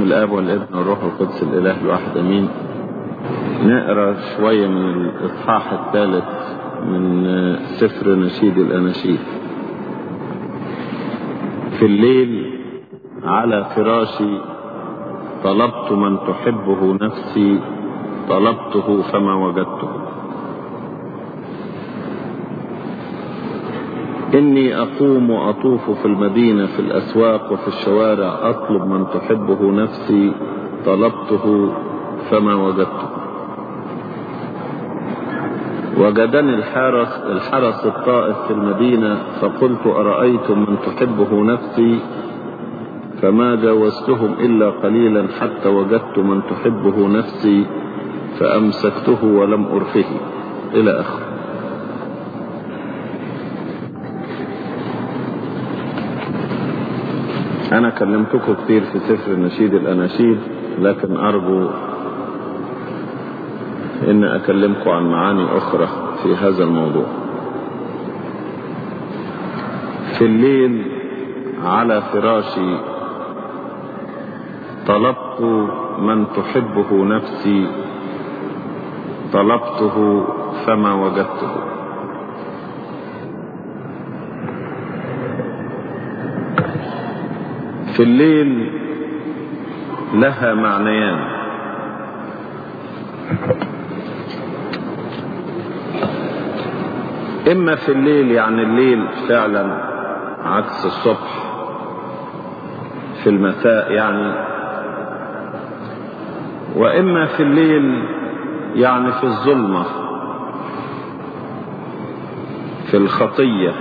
باسم الاب والابن والروح القدس الاله الواحد امين نقرا شويه من الاصحاح الثالث من سفر نشيد الاناشيد في الليل على فراشي طلبت من تحبه نفسي طلبته فما وجدته إني أقوم وأطوف في المدينة في الأسواق وفي الشوارع أطلب من تحبه نفسي طلبته فما وجدته وجدني الحرس الحرس الطائف في المدينة فقلت أرأيتم من تحبه نفسي فما جاوزتهم إلا قليلا حتى وجدت من تحبه نفسي فأمسكته ولم أرفه إلى آخره أنا كلمتكم كتير في سفر نشيد الأناشيد لكن أرجو إن أكلمكم عن معاني أخرى في هذا الموضوع في الليل على فراشي طلبت من تحبه نفسي طلبته فما وجدته في الليل لها معنيان اما في الليل يعني الليل فعلا عكس الصبح في المساء يعني واما في الليل يعني في الظلمه في الخطيه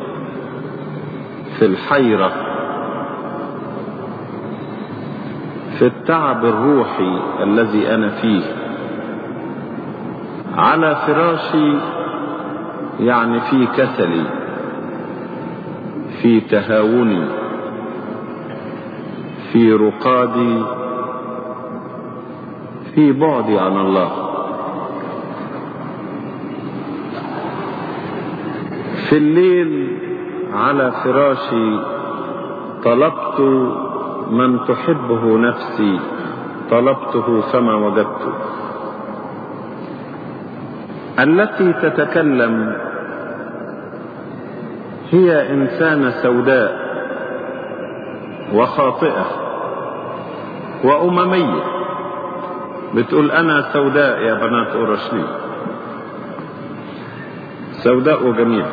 في الحيره في التعب الروحي الذي انا فيه على فراشي يعني في كسلي في تهاوني في رقادي في بعدي عن الله في الليل على فراشي طلبت من تحبه نفسي طلبته فما وجدته التي تتكلم هي انسانه سوداء وخاطئه وامميه بتقول انا سوداء يا بنات اورشليم سوداء وجميله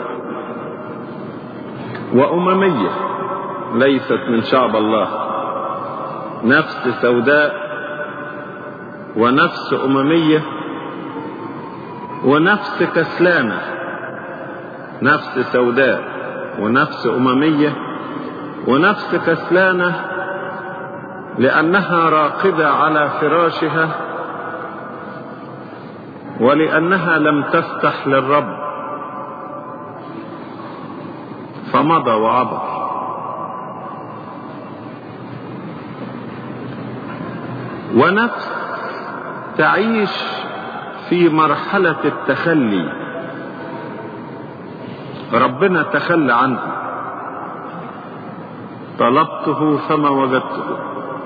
وامميه ليست من شعب الله نفس سوداء ونفس امميه ونفس كسلانه نفس سوداء ونفس امميه ونفس كسلانه لانها راقده على فراشها ولانها لم تفتح للرب فمضى وعبر ونفس تعيش في مرحلة التخلي ربنا تخلى عنها طلبته فما وجدته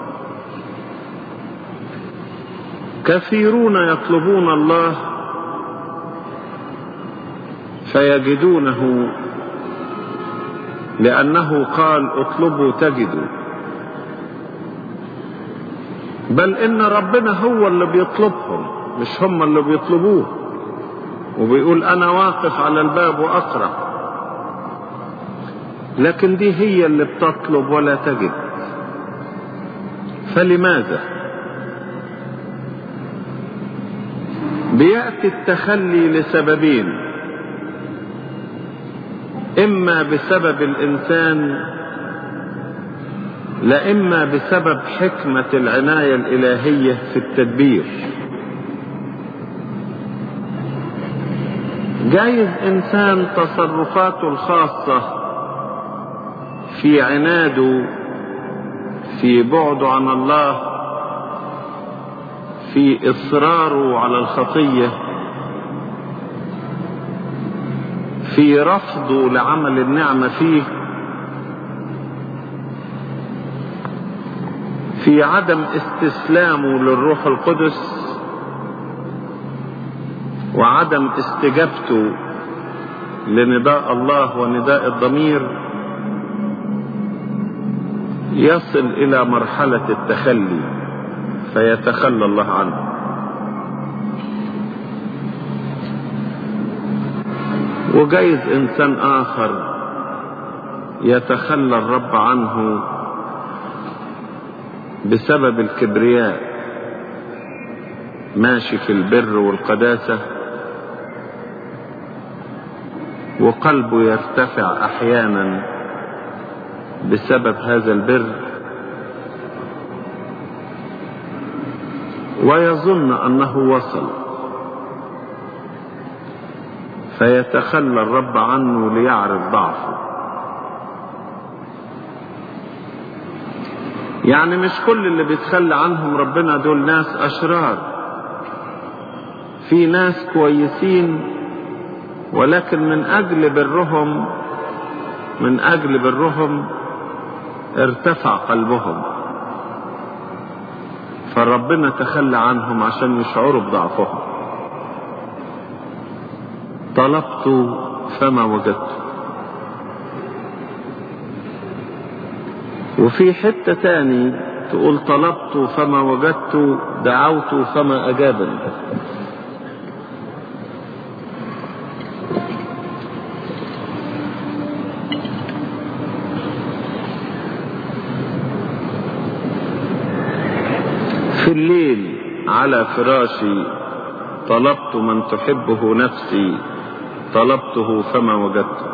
كثيرون يطلبون الله فيجدونه لأنه قال اطلبوا تجدوا بل ان ربنا هو اللي بيطلبهم مش هم اللي بيطلبوه وبيقول انا واقف على الباب واقرا لكن دي هي اللي بتطلب ولا تجد فلماذا بياتي التخلي لسببين اما بسبب الانسان لإما بسبب حكمة العناية الإلهية في التدبير جايز إنسان تصرفاته الخاصة في عناده في بعده عن الله في إصراره على الخطية في رفضه لعمل النعمة فيه في عدم استسلامه للروح القدس وعدم استجابته لنداء الله ونداء الضمير يصل الى مرحله التخلي فيتخلى الله عنه وجايز انسان اخر يتخلى الرب عنه بسبب الكبرياء ماشي في البر والقداسه وقلبه يرتفع احيانا بسبب هذا البر ويظن انه وصل فيتخلى الرب عنه ليعرف ضعفه يعني مش كل اللي بيتخلى عنهم ربنا دول ناس اشرار في ناس كويسين ولكن من اجل برهم من اجل برهم ارتفع قلبهم فربنا تخلى عنهم عشان يشعروا بضعفهم طلبت فما وجدت وفي حتة تاني تقول طلبت فما وجدت دعوت فما أجابني في الليل على فراشي طلبت من تحبه نفسي طلبته فما وجدته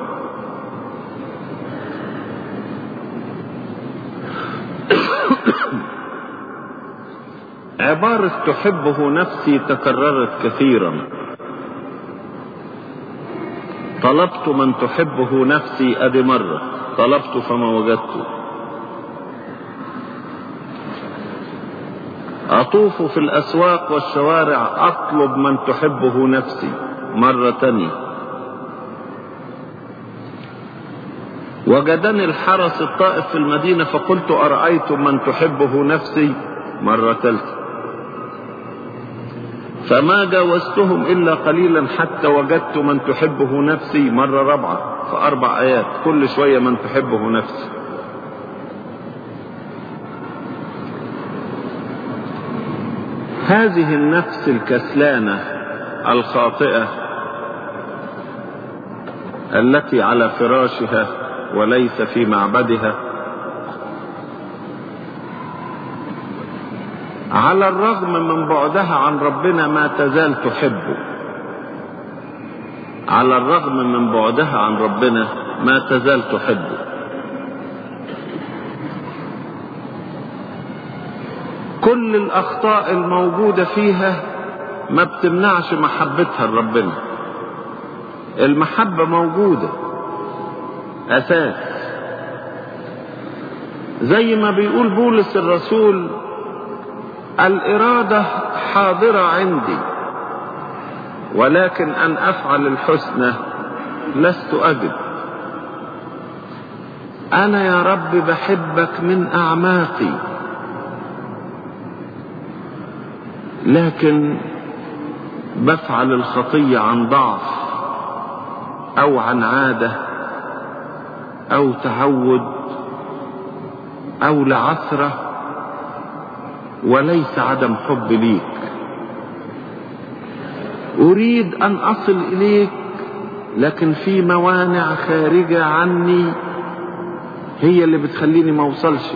عبارة تحبه نفسي تكررت كثيرا طلبت من تحبه نفسي ادي مرة طلبت فما وجدته أطوف في الأسواق والشوارع أطلب من تحبه نفسي مرة تانية وجدني الحرس الطائف في المدينة فقلت أرأيتم من تحبه نفسي مرة ثالثة فما جاوزتهم إلا قليلا حتى وجدت من تحبه نفسي مرة رابعة في أربع آيات كل شوية من تحبه نفسي هذه النفس الكسلانة الخاطئة التي على فراشها وليس في معبدها على الرغم من بعدها عن ربنا ما تزال تحبه على الرغم من بعدها عن ربنا ما تزال تحبه كل الأخطاء الموجودة فيها ما بتمنعش محبتها لربنا المحبة موجودة أساس زي ما بيقول بولس الرسول الإرادة حاضرة عندي ولكن أن أفعل الحسنى لست أجد أنا يا رب بحبك من أعماقي لكن بفعل الخطية عن ضعف أو عن عادة أو تعود أو لعثرة وليس عدم حب ليك أريد أن أصل إليك لكن في موانع خارجة عني هي اللي بتخليني ما أوصلش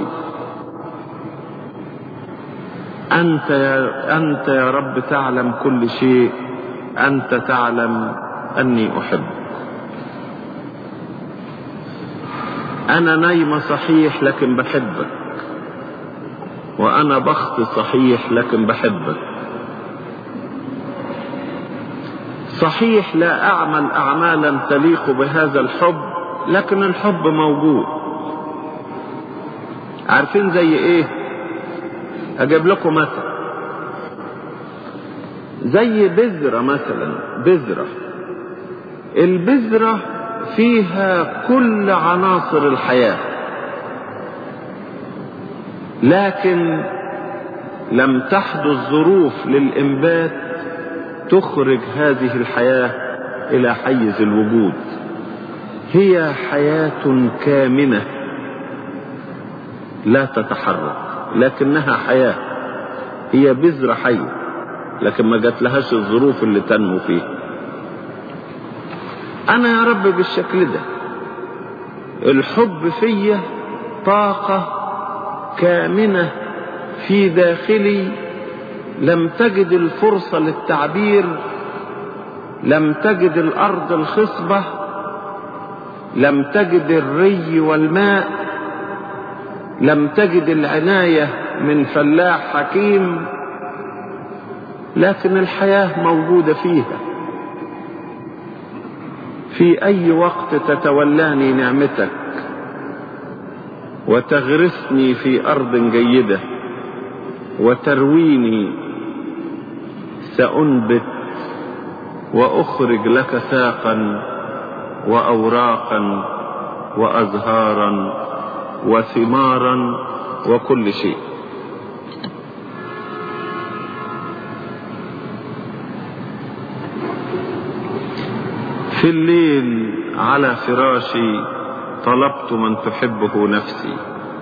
أنت يا, أنت يا رب تعلم كل شيء أنت تعلم أني أحبك أنا نايمة صحيح لكن بحبك وأنا بخت صحيح لكن بحبك صحيح لا أعمل أعمالا تليق بهذا الحب لكن الحب موجود عارفين زي إيه أجيب لكم مثل زي بذرة مثلا بذرة البذرة فيها كل عناصر الحياة لكن لم تحدث ظروف للإنبات تخرج هذه الحياة إلى حيز الوجود هي حياة كامنة لا تتحرك لكنها حياة هي بذرة حية لكن ما جات لهاش الظروف اللي تنمو فيها أنا يا رب بالشكل ده الحب فيا طاقة كامنة في داخلي لم تجد الفرصة للتعبير لم تجد الأرض الخصبة لم تجد الري والماء لم تجد العناية من فلاح حكيم لكن الحياة موجودة فيها في أي وقت تتولاني نعمتك وتغرسني في أرض جيدة وترويني سأنبت وأخرج لك ساقا وأوراقا وأزهارا وثمارا وكل شيء في الليل على فراشي طلبت من تحبه نفسي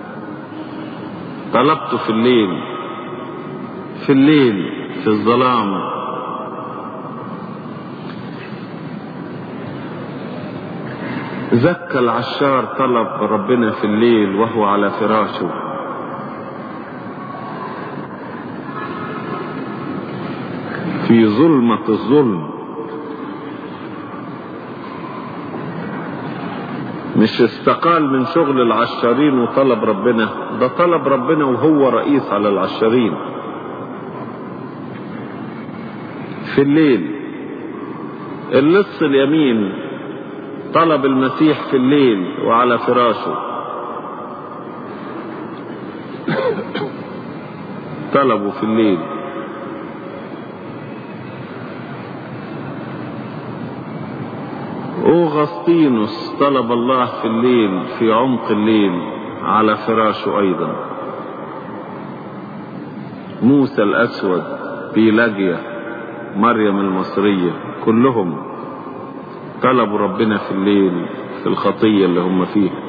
طلبت في الليل في الليل في الظلام زكى العشار طلب ربنا في الليل وهو على فراشه في ظلمة الظلم مش استقال من شغل العشارين وطلب ربنا ده طلب ربنا وهو رئيس على العشارين في الليل اللص اليمين طلب المسيح في الليل وعلى فراشه طلبوا في الليل أوغسطينوس طلب الله في الليل في عمق الليل على فراشه أيضا موسى الأسود بيلاجيا مريم المصرية كلهم طلبوا ربنا في الليل في الخطية اللي هم فيها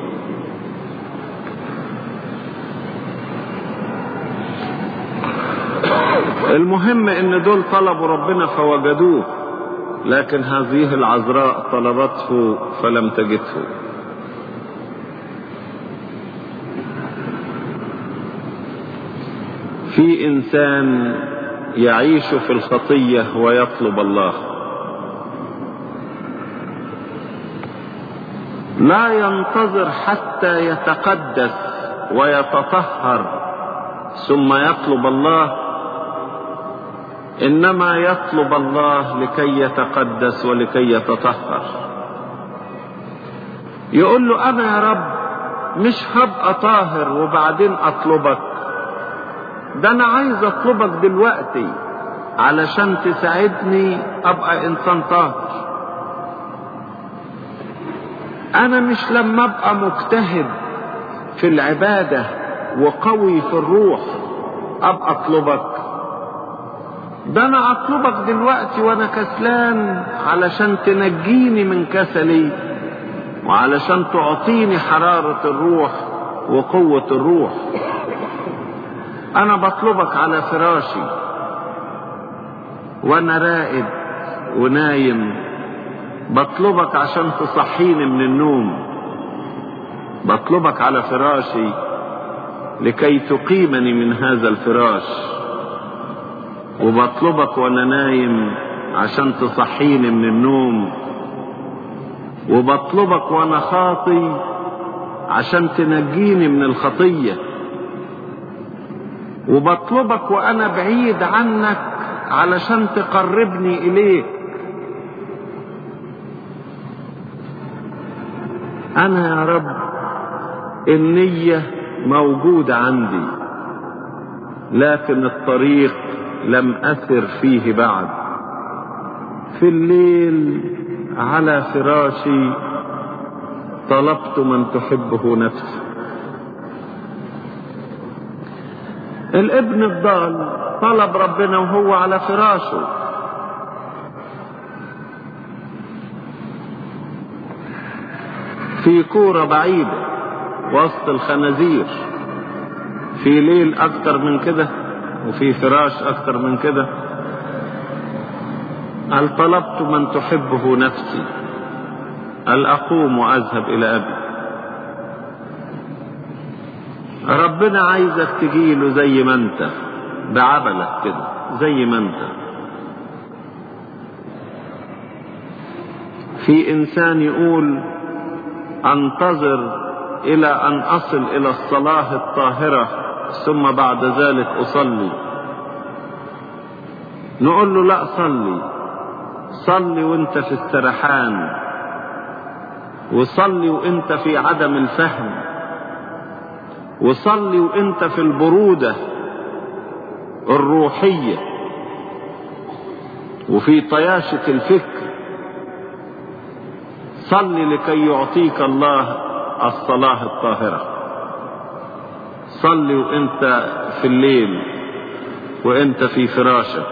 المهم ان دول طلبوا ربنا فوجدوه لكن هذه العذراء طلبته فلم تجده في انسان يعيش في الخطيه ويطلب الله لا ينتظر حتى يتقدس ويتطهر ثم يطلب الله انما يطلب الله لكي يتقدس ولكي يتطهر يقول له انا يا رب مش هبقى طاهر وبعدين اطلبك ده انا عايز اطلبك دلوقتي علشان تساعدني ابقى انسان طاهر انا مش لما ابقى مجتهد في العباده وقوي في الروح ابقى اطلبك ده انا اطلبك دلوقتي وانا كسلان علشان تنجيني من كسلي وعلشان تعطيني حرارة الروح وقوة الروح انا بطلبك على فراشي وانا رائد ونايم بطلبك عشان تصحيني من النوم بطلبك على فراشي لكي تقيمني من هذا الفراش وبطلبك وانا نايم عشان تصحيني من النوم وبطلبك وانا خاطي عشان تنجيني من الخطية وبطلبك وانا بعيد عنك علشان تقربني اليك انا يا رب النية موجودة عندي لكن الطريق لم أسر فيه بعد في الليل على فراشي طلبت من تحبه نفسي الابن الضال طلب ربنا وهو على فراشه في كورة بعيدة وسط الخنازير في ليل أكتر من كده وفي فراش أكتر من كده هل طلبت من تحبه نفسي هل أقوم وأذهب إلى أبي ربنا عايزك تجيله زي ما انت بعبلك كده زي ما انت في انسان يقول انتظر الى ان اصل الى الصلاه الطاهره ثم بعد ذلك اصلي نقول له لا صلي صلي وانت في السرحان وصلي وانت في عدم الفهم وصلي وانت في البروده الروحيه وفي طياشه الفكر صل لكي يعطيك الله الصلاه الطاهره صلي وانت في الليل وانت في فراشك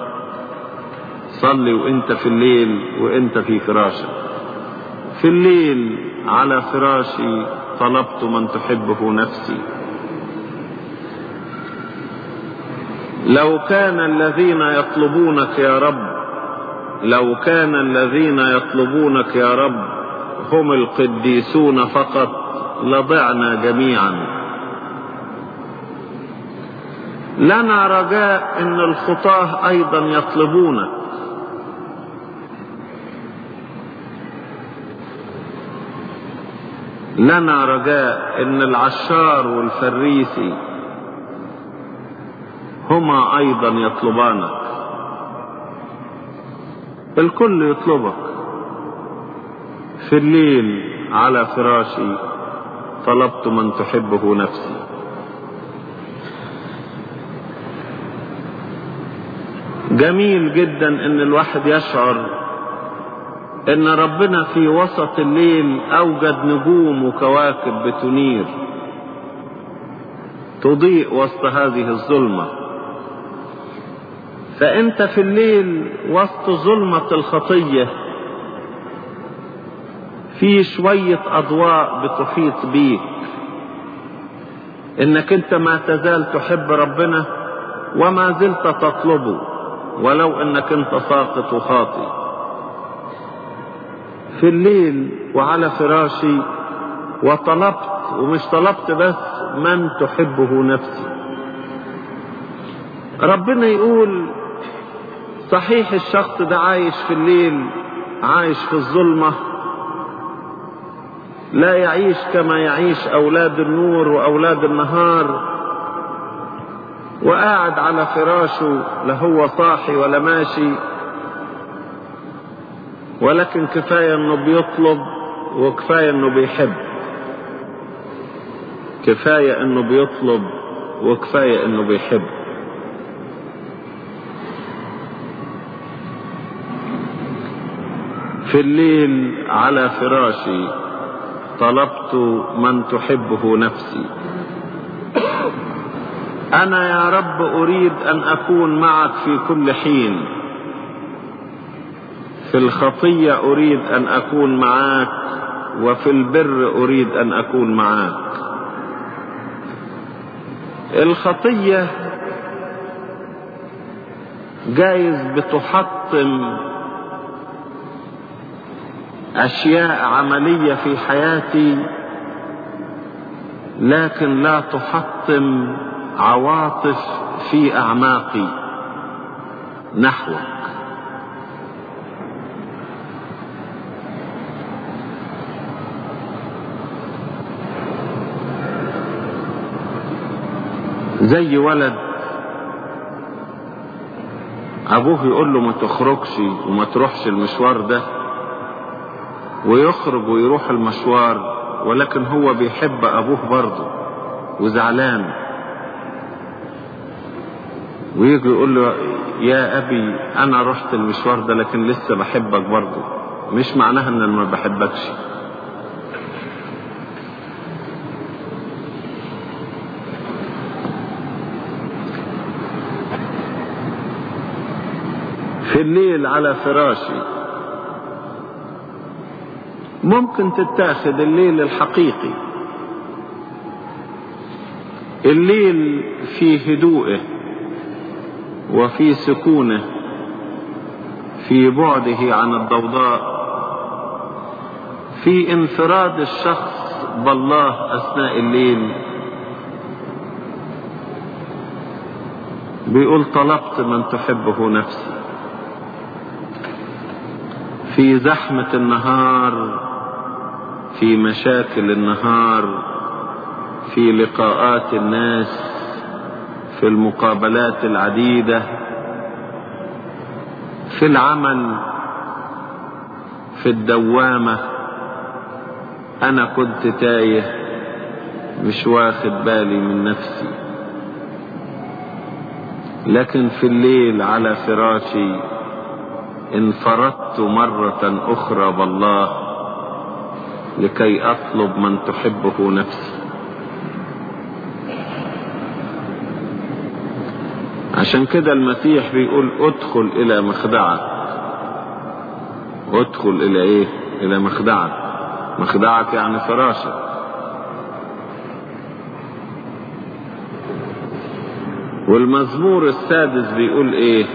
صلي وانت في الليل وانت في فراشك في الليل على فراشي طلبت من تحبه نفسي لو كان الذين يطلبونك يا رب لو كان الذين يطلبونك يا رب هم القديسون فقط لضعنا جميعا لنا رجاء ان الخطاه ايضا يطلبونك لنا رجاء ان العشار والفريسي هما ايضا يطلبانك الكل يطلبك في الليل على فراشي طلبت من تحبه نفسي جميل جدا ان الواحد يشعر ان ربنا في وسط الليل اوجد نجوم وكواكب بتنير تضيء وسط هذه الظلمه فانت في الليل وسط ظلمه الخطيه في شويه اضواء بتحيط بيك انك انت ما تزال تحب ربنا وما زلت تطلبه ولو انك انت ساقط وخاطئ في الليل وعلى فراشي وطلبت ومش طلبت بس من تحبه نفسي ربنا يقول صحيح الشخص ده عايش في الليل عايش في الظلمة لا يعيش كما يعيش أولاد النور وأولاد النهار وقاعد على فراشه لا هو صاحي ولا ماشي ولكن كفاية انه بيطلب وكفاية انه بيحب كفاية انه بيطلب وكفاية انه بيحب في الليل على فراشي طلبت من تحبه نفسي انا يا رب اريد ان اكون معك في كل حين في الخطيه اريد ان اكون معاك وفي البر اريد ان اكون معاك الخطيه جايز بتحطم اشياء عمليه في حياتي لكن لا تحطم عواطف في اعماقي نحوك زي ولد ابوه يقول له ما تخرجش وما تروحش المشوار ده ويخرج ويروح المشوار ولكن هو بيحب ابوه برضه وزعلان ويجي يقول له يا ابي انا رحت المشوار ده لكن لسه بحبك برضه مش معناها ان انا ما بحبكش في الليل على فراشي ممكن تتاخد الليل الحقيقي الليل في هدوءه وفي سكونه في بعده عن الضوضاء في انفراد الشخص بالله اثناء الليل بيقول طلبت من تحبه نفسي في زحمه النهار في مشاكل النهار في لقاءات الناس في المقابلات العديده في العمل في الدوامه انا كنت تايه مش واخد بالي من نفسي لكن في الليل على فراشي انفردت مره اخرى بالله لكي اطلب من تحبه نفسي عشان كده المسيح بيقول ادخل الى مخدعك ادخل الى ايه الى مخدعك مخدعك يعني فراشك والمزمور السادس بيقول ايه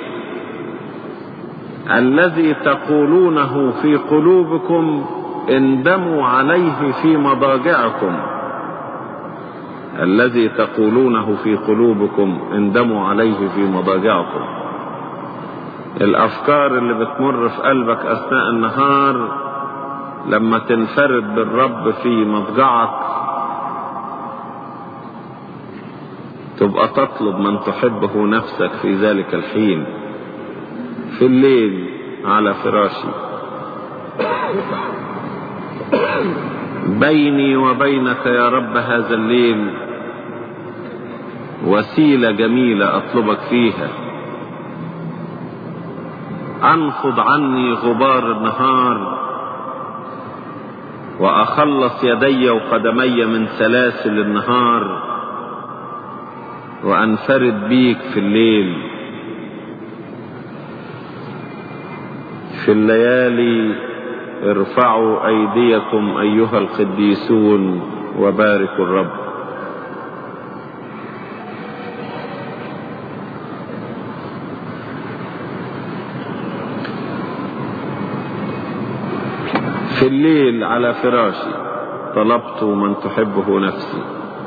الذي تقولونه في قلوبكم اندموا عليه في مضاجعكم الذي تقولونه في قلوبكم اندموا عليه في مضاجعكم الافكار اللي بتمر في قلبك اثناء النهار لما تنفرد بالرب في مضجعك تبقى تطلب من تحبه نفسك في ذلك الحين في الليل على فراشي بيني وبينك يا رب هذا الليل وسيله جميله اطلبك فيها انفض عني غبار النهار واخلص يدي وقدمي من سلاسل النهار وانفرد بيك في الليل في الليالي ارفعوا ايديكم ايها القديسون وباركوا الرب في الليل على فراشي طلبت من تحبه نفسي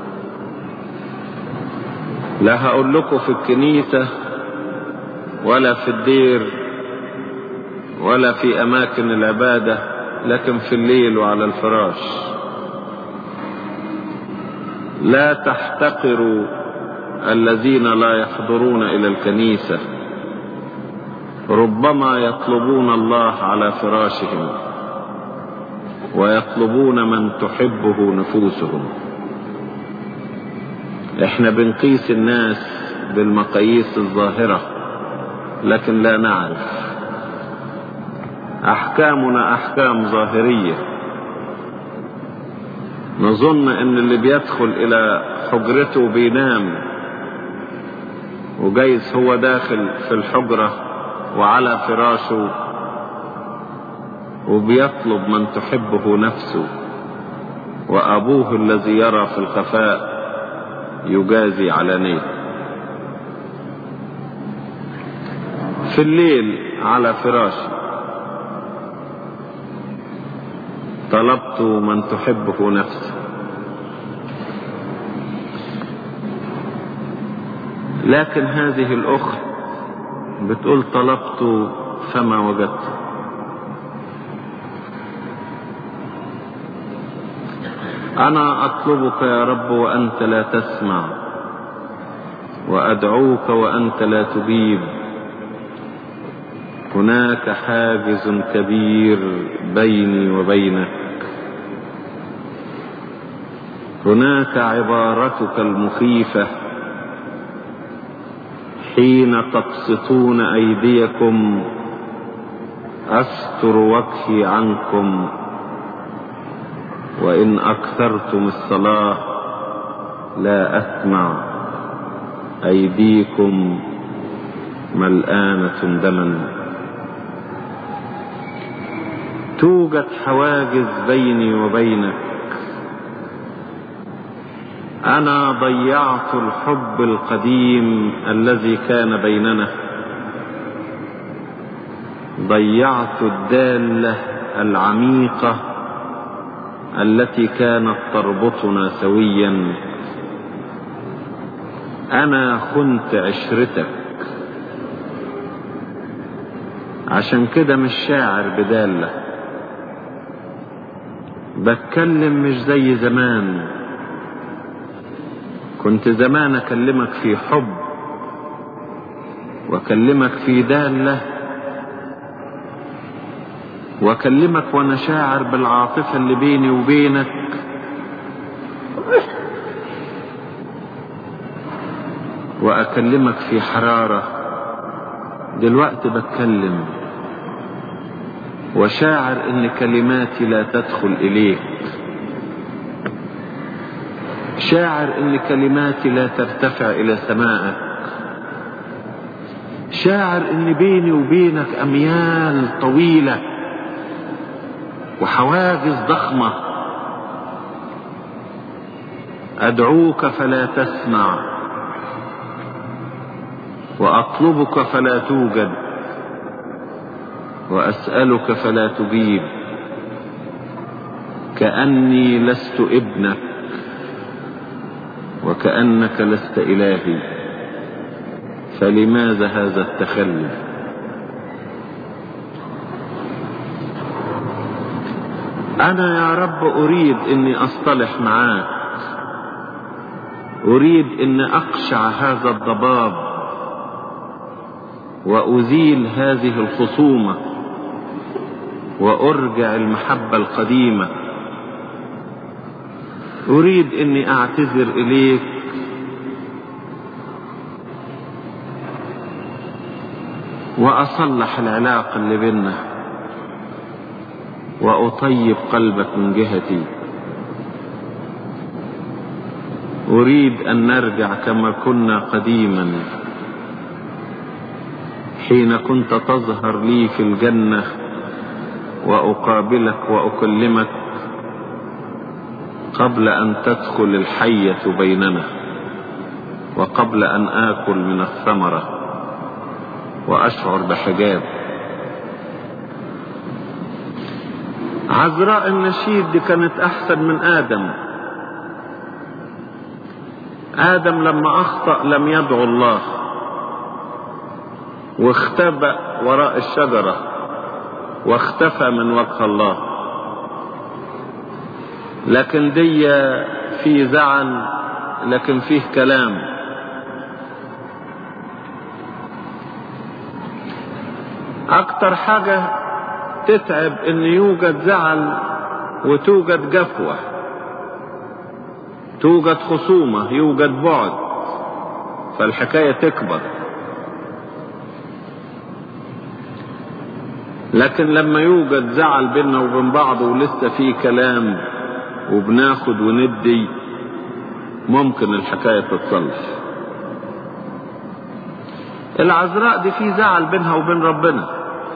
لا هقول لكم في الكنيسة ولا في الدير ولا في أماكن العبادة لكن في الليل وعلى الفراش لا تحتقروا الذين لا يحضرون إلى الكنيسة ربما يطلبون الله على فراشهم ويطلبون من تحبه نفوسهم احنا بنقيس الناس بالمقاييس الظاهرة لكن لا نعرف احكامنا احكام ظاهرية نظن ان اللي بيدخل الى حجرته بينام وجايز هو داخل في الحجرة وعلى فراشه وبيطلب من تحبه نفسه وابوه الذي يرى في الخفاء يجازي علانيه في الليل على فراشي طلبت من تحبه نفسه لكن هذه الاخت بتقول طلبت فما وجدت انا اطلبك يا رب وانت لا تسمع وادعوك وانت لا تجيب هناك حاجز كبير بيني وبينك هناك عبارتك المخيفه حين تبسطون ايديكم استر وجهي عنكم وان اكثرتم الصلاه لا اسمع ايديكم ملانه دما توجد حواجز بيني وبينك انا ضيعت الحب القديم الذي كان بيننا ضيعت الداله العميقه التي كانت تربطنا سويا انا خنت عشرتك عشان كده مش شاعر بداله بتكلم مش زي زمان كنت زمان اكلمك في حب واكلمك في داله واكلمك وانا شاعر بالعاطفه اللي بيني وبينك واكلمك في حراره دلوقتي بتكلم وشاعر ان كلماتي لا تدخل اليك شاعر ان كلماتي لا ترتفع الى سمائك شاعر ان بيني وبينك اميال طويله وحواجز ضخمه ادعوك فلا تسمع واطلبك فلا توجد واسالك فلا تجيب كاني لست ابنك وكانك لست الهي فلماذا هذا التخلي انا يا رب اريد اني اصطلح معاك اريد ان اقشع هذا الضباب وازيل هذه الخصومه وارجع المحبه القديمه اريد اني اعتذر اليك واصلح العلاقه اللي بيننا واطيب قلبك من جهتي اريد ان نرجع كما كنا قديما حين كنت تظهر لي في الجنه واقابلك واكلمك قبل ان تدخل الحيه بيننا وقبل ان اكل من الثمره واشعر بحجاب عذراء النشيد دي كانت احسن من ادم ادم لما اخطا لم يدعو الله واختبأ وراء الشجره واختفى من وجه الله لكن دي في زعل لكن فيه كلام اكتر حاجة تتعب ان يوجد زعل وتوجد جفوة توجد خصومة يوجد بعد فالحكاية تكبر لكن لما يوجد زعل بيننا وبين بعض ولسه في كلام وبناخد وندي ممكن الحكاية تتصلح العذراء دي في زعل بينها وبين ربنا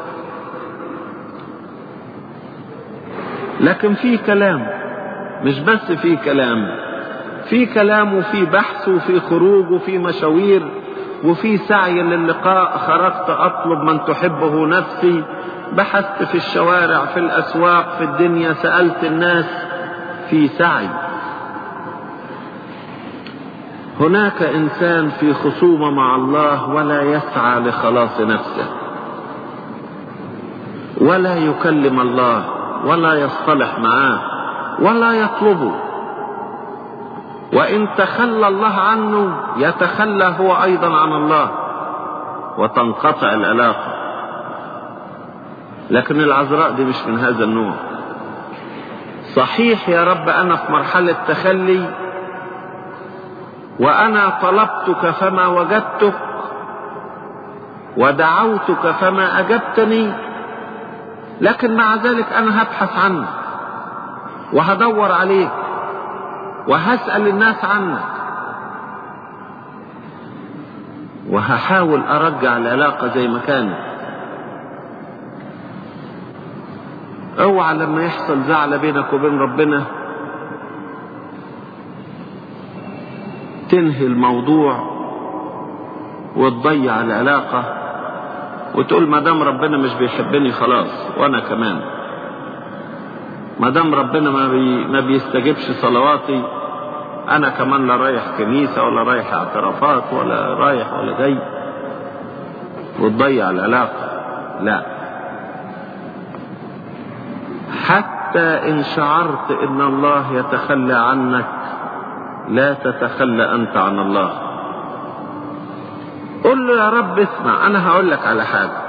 لكن في كلام مش بس في كلام في كلام وفي بحث وفي خروج وفي مشاوير وفي سعي للقاء خرجت اطلب من تحبه نفسي بحثت في الشوارع في الاسواق في الدنيا سالت الناس في سعي هناك انسان في خصومه مع الله ولا يسعى لخلاص نفسه ولا يكلم الله ولا يصطلح معاه ولا يطلبه وان تخلى الله عنه يتخلى هو ايضا عن الله وتنقطع العلاقه لكن العذراء دي مش من هذا النوع صحيح يا رب انا في مرحله تخلي وانا طلبتك فما وجدتك ودعوتك فما اجبتني لكن مع ذلك انا هبحث عنك وهدور عليك وهسال الناس عنك وهحاول ارجع العلاقه زي ما كانت اوعى لما يحصل زعل بينك وبين ربنا تنهي الموضوع وتضيع العلاقة وتقول ما دام ربنا مش بيحبني خلاص وانا كمان ما دام ربنا ما, بي ما بيستجيبش صلواتي انا كمان لا رايح كنيسة ولا رايح اعترافات ولا رايح ولا جاي وتضيع العلاقة لا حتى ان شعرت ان الله يتخلى عنك لا تتخلى انت عن الله قل له يا رب اسمع انا هقول لك على حاجة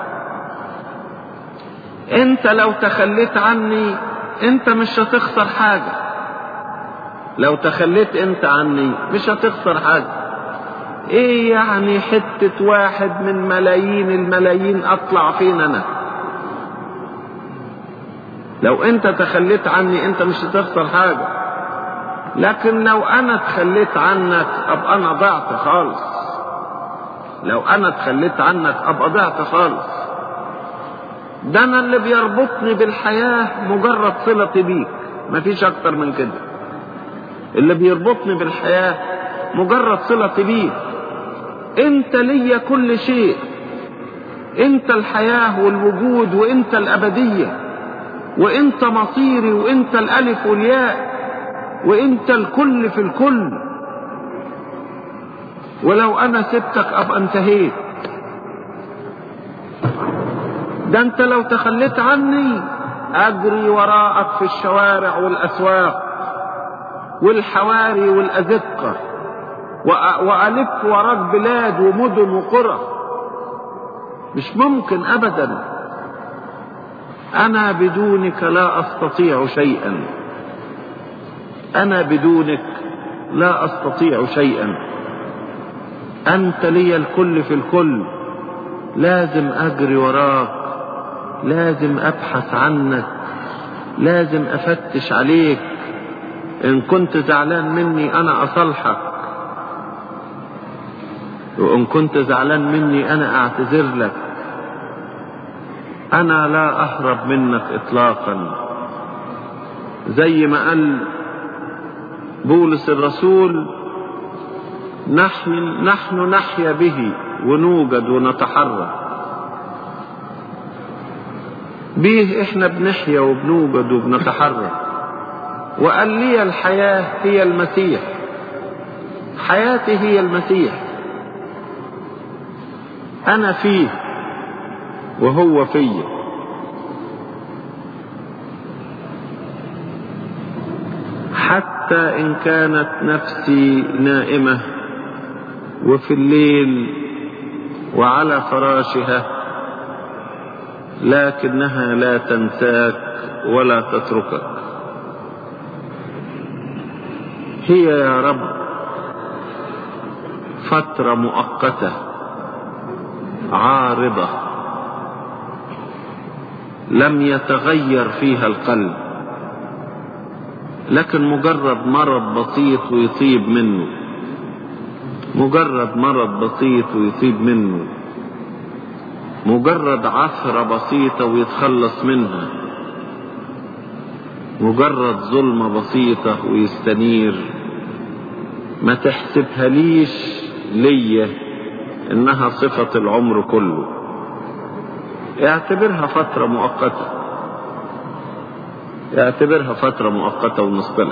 انت لو تخليت عني انت مش هتخسر حاجة لو تخليت انت عني مش هتخسر حاجة ايه يعني حتة واحد من ملايين الملايين اطلع فين انا لو انت تخليت عني انت مش هتخسر حاجة لكن لو انا تخليت عنك ابقى انا ضعت خالص لو انا تخليت عنك ابقى ضعت خالص ده انا اللي بيربطني بالحياة مجرد صلتي بيك مفيش اكتر من كده اللي بيربطني بالحياة مجرد صلتي بيك انت ليا كل شيء انت الحياة والوجود وانت الابدية وانت مصيري وانت الالف والياء وانت الكل في الكل ولو انا سبتك ابقى انتهيت ده انت لو تخليت عني اجري وراءك في الشوارع والاسواق والحواري والازقه والف وراك بلاد ومدن وقرى مش ممكن ابدا انا بدونك لا استطيع شيئا انا بدونك لا استطيع شيئا انت لي الكل في الكل لازم اجري وراك لازم ابحث عنك لازم افتش عليك ان كنت زعلان مني انا اصلحك وان كنت زعلان مني انا اعتذر لك انا لا اهرب منك اطلاقا زي ما قال بولس الرسول نحن نحن نحيا به ونوجد ونتحرك بيه احنا بنحيا وبنوجد وبنتحرك وقال لي الحياة هي المسيح حياتي هي المسيح انا فيه وهو فيا حتى ان كانت نفسي نائمة وفي الليل وعلى فراشها لكنها لا تنساك ولا تتركك هي يا رب فترة مؤقتة عارضة لم يتغير فيها القلب لكن مجرد مرض بسيط ويطيب منه مجرد مرض بسيط ويطيب منه مجرد عثرة بسيطة ويتخلص منها مجرد ظلمة بسيطة ويستنير ما تحسبها ليش ليا انها صفة العمر كله اعتبرها فترة مؤقتة اعتبرها فترة مؤقتة ونصطلح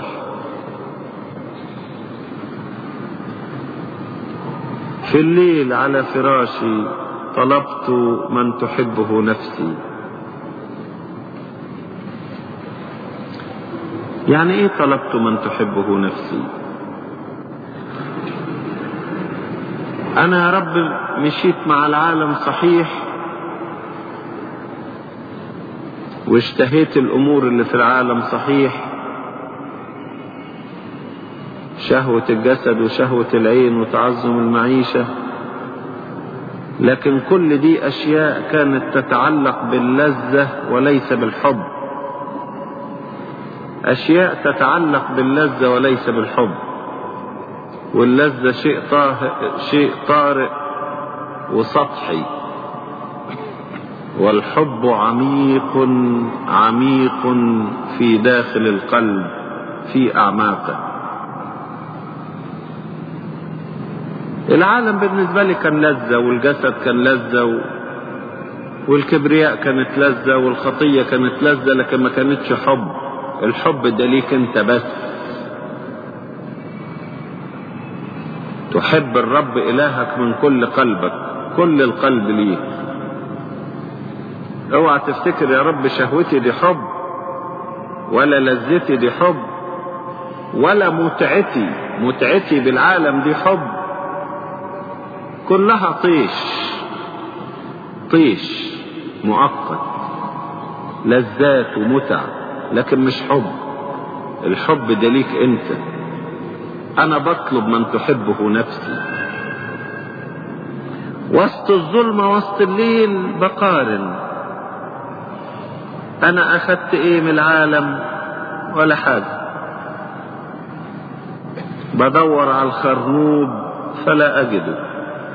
في الليل على فراشي طلبت من تحبه نفسي يعني ايه طلبت من تحبه نفسي انا يا رب مشيت مع العالم صحيح واشتهيت الامور اللي في العالم صحيح شهوة الجسد وشهوة العين وتعظم المعيشة لكن كل دي اشياء كانت تتعلق باللذة وليس بالحب اشياء تتعلق باللذة وليس بالحب واللذة شيء طارئ شيء طارئ وسطحي والحب عميق عميق في داخل القلب في أعماقه العالم بالنسبة لي كان لذة والجسد كان لذة والكبرياء كانت لذة والخطية كانت لذة لكن ما كانتش حب الحب ده ليك انت بس تحب الرب إلهك من كل قلبك كل القلب ليه اوعى تفتكر يا رب شهوتي دي حب ولا لذتي دي حب ولا متعتي متعتي بالعالم دي حب كلها طيش طيش مؤقت لذات ومتع لكن مش حب الحب ده ليك انت انا بطلب من تحبه نفسي وسط الظلمة وسط الليل بقارن انا اخدت ايه من العالم ولا حاجة بدور على الخرنوب فلا اجده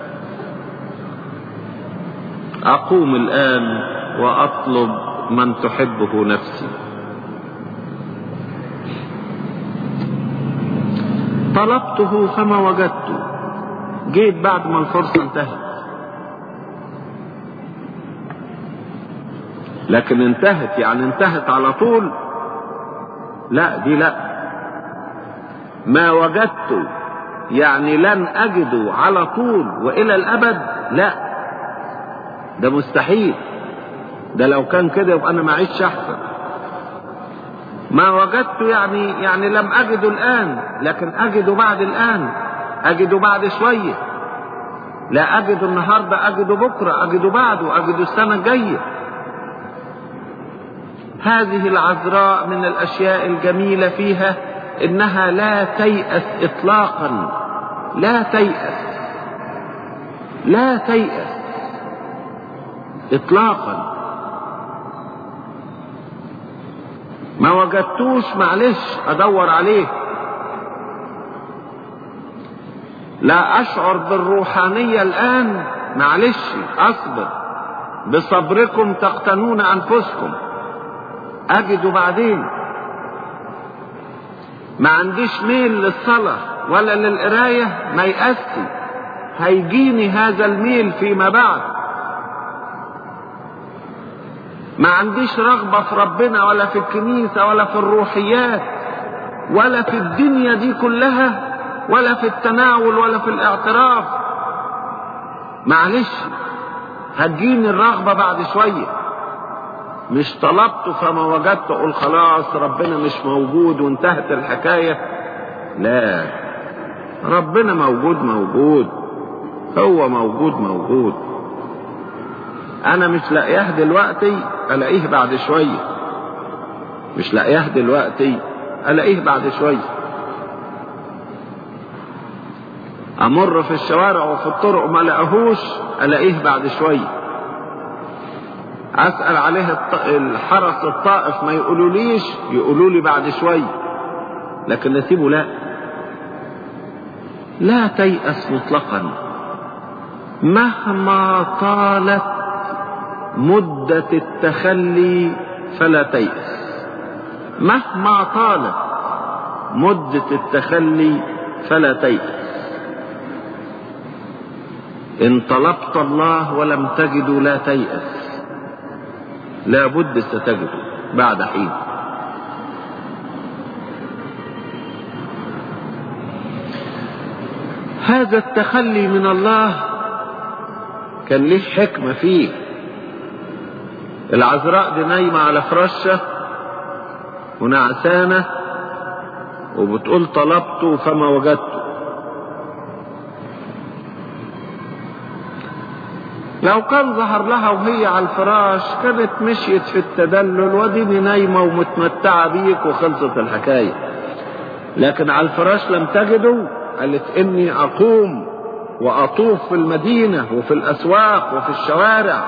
اقوم الان واطلب من تحبه نفسي طلبته فما وجدته جيت بعد ما الفرصة انتهت لكن انتهت يعني انتهت على طول لا دي لا ما وجدته يعني لن اجده على طول والى الابد لا ده مستحيل ده لو كان كده يبقى انا معيش احسن ما وجدته يعني يعني لم اجده الان لكن اجده بعد الان اجده بعد شويه لا اجده النهارده اجده بكره اجده بعده اجده السنه الجايه هذه العذراء من الاشياء الجميله فيها انها لا تيأس اطلاقا لا تيأس لا تيأس اطلاقا ما وجدتوش معلش ادور عليه لا اشعر بالروحانية الان معلش اصبر بصبركم تقتنون انفسكم اجده بعدين ما عنديش ميل للصلاة ولا للقراية ما يأسي هيجيني هذا الميل فيما بعد ما عنديش رغبة في ربنا ولا في الكنيسة ولا في الروحيات ولا في الدنيا دي كلها ولا في التناول ولا في الاعتراف معلش هتجيني الرغبة بعد شوية مش طلبت فما وجدت اقول خلاص ربنا مش موجود وانتهت الحكاية لا ربنا موجود موجود هو موجود موجود انا مش لاقياه دلوقتي الاقيه بعد شوية مش لاقياه دلوقتي الاقيه بعد شوية امر في الشوارع وفي الطرق ما لاقيهوش الاقيه بعد شوية اسأل عليه الحرس الطائف ما يقولوليش يقولوا لي بعد شوية لكن نسيبه لا لا تيأس مطلقا مهما طالت مدة التخلي فلا تيأس مهما طالت مدة التخلي فلا تيأس إن طلبت الله ولم تجدوا لا تيأس لا بد ستجده بعد حين هذا التخلي من الله كان له حكمة فيه العذراء دي نايمة على فرشة ونعسانة وبتقول طلبته فما وجدته لو كان ظهر لها وهي على الفراش كانت مشيت في التدلل وديني نايمة ومتمتعة بيك وخلصت الحكاية لكن على الفراش لم تجده قالت اني اقوم واطوف في المدينة وفي الاسواق وفي الشوارع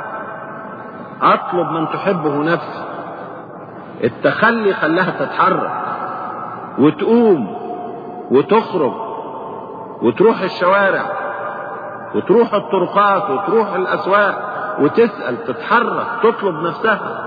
اطلب من تحبه نفسي التخلي خلاها تتحرك وتقوم وتخرج وتروح الشوارع وتروح الطرقات وتروح الاسواق وتسأل تتحرك تطلب نفسها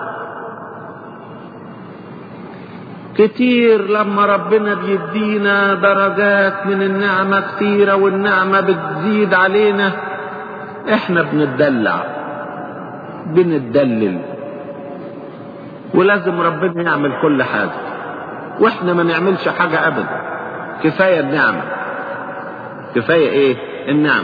كتير لما ربنا بيدينا درجات من النعمة كتيرة والنعمة بتزيد علينا احنا بنتدلع بنتدلل ولازم ربنا يعمل كل حاجة واحنا ما نعملش حاجة ابدا كفاية النعمة كفاية ايه النعمة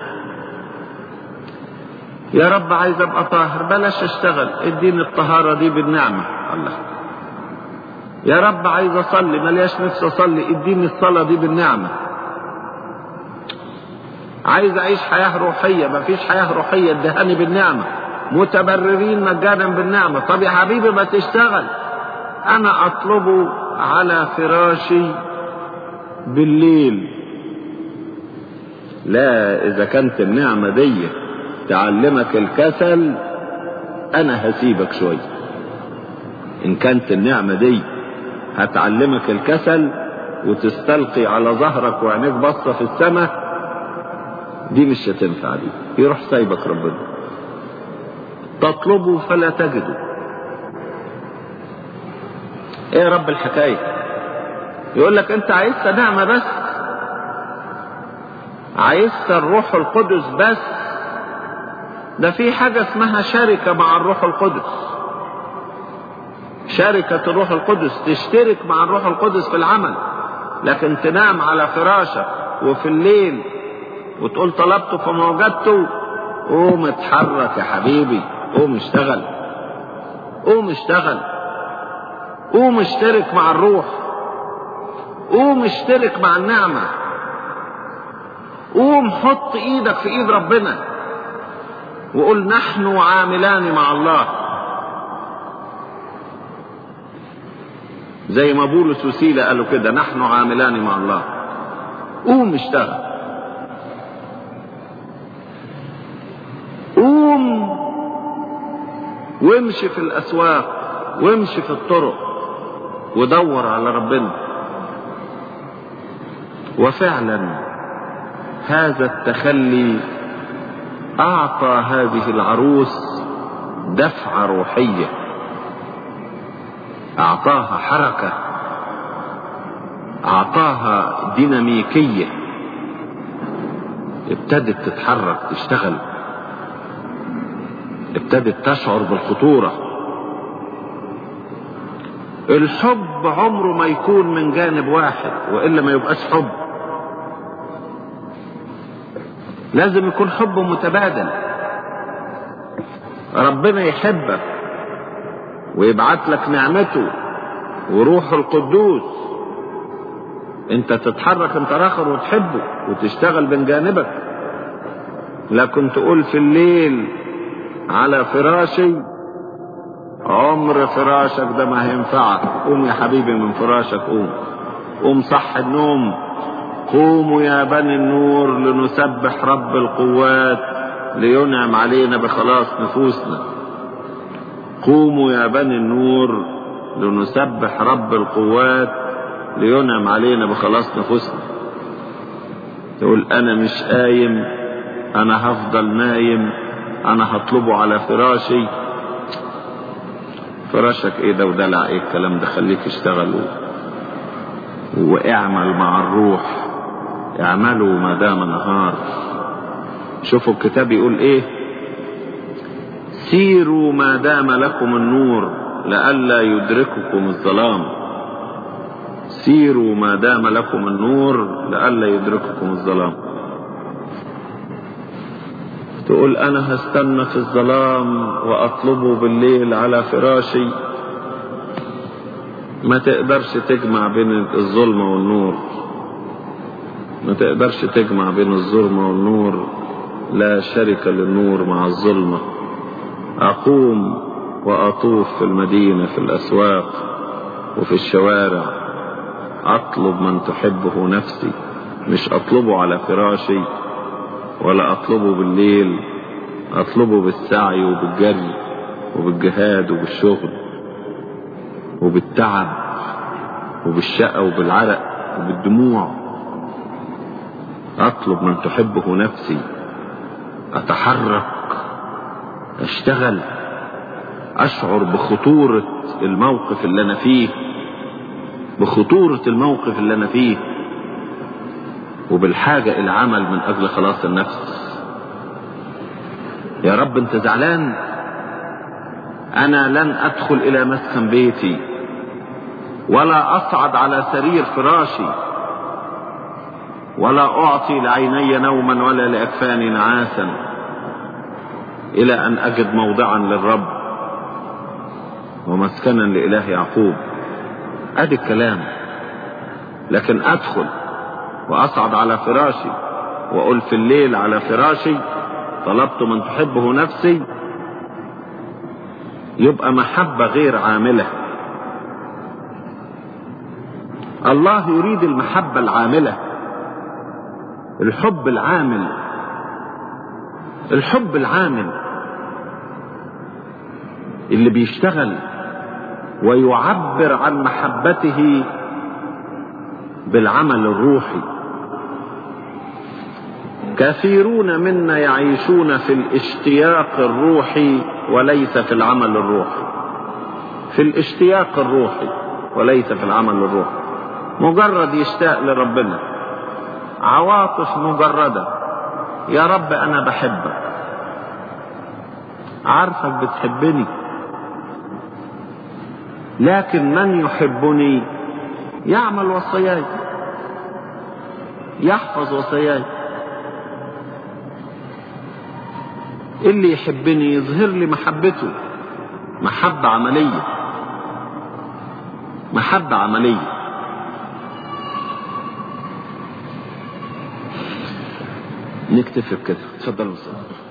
يا رب عايز ابقى طاهر بلاش اشتغل اديني الطهارة دي بالنعمة الله يا رب عايز اصلي ملياش نفسي اصلي اديني الصلاة دي بالنعمة عايز اعيش حياة روحية مفيش حياة روحية ادهاني بالنعمة متبررين مجانا بالنعمة طب يا حبيبي ما تشتغل انا اطلبه على فراشي بالليل لا اذا كانت النعمة دي تعلمك الكسل انا هسيبك شوية ان كانت النعمة دي هتعلمك الكسل وتستلقي على ظهرك وعينيك باصة في السماء دي مش هتنفع دي يروح سايبك ربنا تطلبه فلا تجده ايه يا رب الحكاية يقول لك انت عايزت نعمة بس عايزت الروح القدس بس ده في حاجة اسمها شركة مع الروح القدس شركة الروح القدس تشترك مع الروح القدس في العمل لكن تنام على فراشك وفي الليل وتقول طلبته فما وجدته قوم اتحرك يا حبيبي قوم اشتغل قوم اشتغل قوم اشترك مع الروح قوم اشترك مع النعمة قوم حط ايدك في ايد ربنا وقول نحن عاملان مع الله زي ما بولس وسيلة قالوا كده نحن عاملان مع الله قوم اشتغل قوم وامشي في الاسواق وامشي في الطرق ودور على ربنا وفعلا هذا التخلي اعطى هذه العروس دفعه روحيه اعطاها حركه اعطاها ديناميكيه ابتدت تتحرك تشتغل ابتدت تشعر بالخطوره الحب عمره ما يكون من جانب واحد والا ما يبقاش حب لازم يكون حب متبادل ربنا يحبك ويبعت لك نعمته وروح القدوس انت تتحرك انت اخر وتحبه وتشتغل من جانبك لكن تقول في الليل على فراشي عمر فراشك ده ما هينفعك قوم يا حبيبي من فراشك قوم قوم صح النوم قوموا يا بني النور لنسبح رب القوات لينعم علينا بخلاص نفوسنا قوموا يا بني النور لنسبح رب القوات لينعم علينا بخلاص نفوسنا تقول انا مش قايم انا هفضل نايم انا هطلبه على فراشي فراشك ايه ده ودلع ايه الكلام ده خليك اشتغل واعمل مع الروح اعملوا ما دام نهار شوفوا الكتاب يقول ايه سيروا ما دام لكم النور لئلا يدرككم الظلام سيروا ما دام لكم النور لئلا يدرككم الظلام تقول انا هستنى في الظلام واطلبه بالليل على فراشي ما تقدرش تجمع بين الظلمة والنور ما تقدرش تجمع بين الظلمة والنور لا شركة للنور مع الظلمة أقوم وأطوف في المدينة في الأسواق وفي الشوارع أطلب من تحبه نفسي مش أطلبه على فراشي ولا أطلبه بالليل أطلبه بالسعي وبالجري وبالجهاد وبالشغل وبالتعب وبالشقة وبالعرق وبالدموع أطلب من تحبه نفسي أتحرك اشتغل اشعر بخطورة الموقف اللي انا فيه بخطورة الموقف اللي انا فيه وبالحاجة الى عمل من اجل خلاص النفس يا رب انت زعلان انا لن ادخل الى مسكن بيتي ولا اصعد على سرير فراشي ولا اعطي لعيني نوما ولا لاكفاني نعاسا الى ان اجد موضعا للرب ومسكنا لاله يعقوب ادي الكلام لكن ادخل واصعد على فراشي واقول في الليل على فراشي طلبت من تحبه نفسي يبقى محبة غير عاملة الله يريد المحبة العاملة الحب العامل الحب العامل اللي بيشتغل ويعبر عن محبته بالعمل الروحي كثيرون منا يعيشون في الاشتياق الروحي وليس في العمل الروحي في الاشتياق الروحي وليس في العمل الروحي مجرد يشتاق لربنا عواطف مجردة يا رب أنا بحبك عارفك بتحبني لكن من يحبني يعمل وصاياي يحفظ وصاياي اللي يحبني يظهر لي محبته محبة عملية محبة عملية نكتفي بكده اتفضل